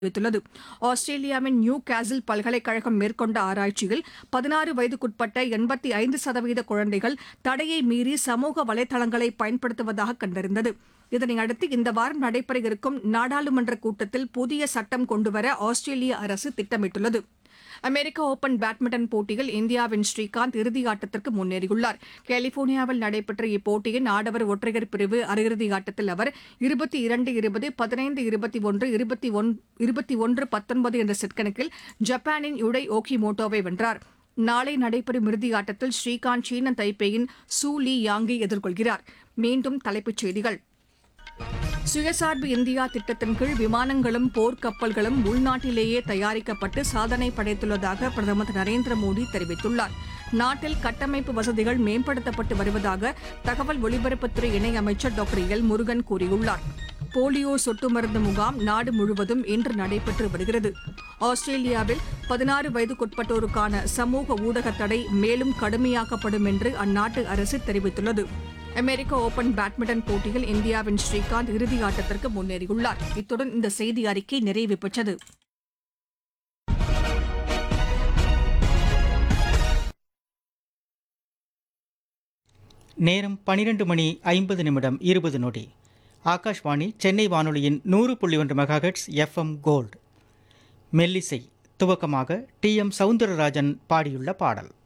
தெரிவித்துள்ளது ஆஸ்திரேலியாவின் நியூ கேசில் பல்கலைக்கழகம் மேற்கொண்ட ஆராய்ச்சியில் பதினாறு வயதுக்குட்பட்ட எண்பத்தி ஐந்து சதவீத குழந்தைகள் தடையை மீறி சமூக வலைதளங்களை பயன்படுத்துவதாக கண்டறிந்தது இதனையடுத்து இந்த வாரம் நடைபெற இருக்கும் நாடாளுமன்ற கூட்டத்தில் புதிய சட்டம் கொண்டுவர ஆஸ்திரேலிய அரசு திட்டமிட்டுள்ளது அமெரிக்க ஓபன் பேட்மிண்டன் போட்டியில் இந்தியாவின் ஸ்ரீகாந்த் இறுதி ஆட்டத்திற்கு முன்னேறியுள்ளார் கலிபோர்னியாவில் நடைபெற்ற இப்போட்டியின் ஆடவர் ஒற்றையர் பிரிவு அரையிறுதி ஆட்டத்தில் அவர் இருபத்தி இரண்டு இருபது பதினைந்து இருபத்தி ஒன்று இருபத்தி ஒன் இருபத்தி ஒன்று பத்தொன்பது என்ற செட் கணக்கில் ஜப்பானின் யுடை ஓகிமோட்டோவை வென்றார் நாளை நடைபெறும் இறுதி ஆட்டத்தில் ஸ்ரீகாந்த் சீன தைப்பேயின் சூ லீ யாங்கை எதிர்கொள்கிறார் மீண்டும் தலைப்புச் செய்திகள் சுயசார்பு இந்தியா திட்டத்தின் கீழ் விமானங்களும் போர்க்கப்பல்களும் உள்நாட்டிலேயே தயாரிக்கப்பட்டு சாதனை படைத்துள்ளதாக பிரதமர் திரு நரேந்திர மோடி தெரிவித்துள்ளார் நாட்டில் கட்டமைப்பு வசதிகள் மேம்படுத்தப்பட்டு வருவதாக தகவல் ஒலிபரப்புத்துறை இணையமைச்சர் டாக்டர் எல் முருகன் கூறியுள்ளார் போலியோ சொட்டு மருந்து முகாம் நாடு முழுவதும் இன்று நடைபெற்று வருகிறது ஆஸ்திரேலியாவில் பதினாறு வயதுக்குட்பட்டோருக்கான சமூக ஊடக தடை மேலும் கடுமையாக்கப்படும் என்று அந்நாட்டு அரசு தெரிவித்துள்ளது அமெரிக்க ஓபன் பேட்மிண்டன் போட்டியில் இந்தியாவின் ஸ்ரீகாந்த் இறுதி ஆட்டத்திற்கு முன்னேறியுள்ளார் இத்துடன் இந்த செய்தி அறிக்கை நிறைவு பெற்றது நேரம் பனிரெண்டு மணி ஐம்பது நிமிடம் இருபது நொடி ஆகாஷ்வாணி சென்னை வானொலியின் நூறு புள்ளி ஒன்று மெகாஹெட்ஸ் எஃப்எம் கோல்டு மெல்லிசை துவக்கமாக டி எம் சவுந்தரராஜன் பாடியுள்ள பாடல்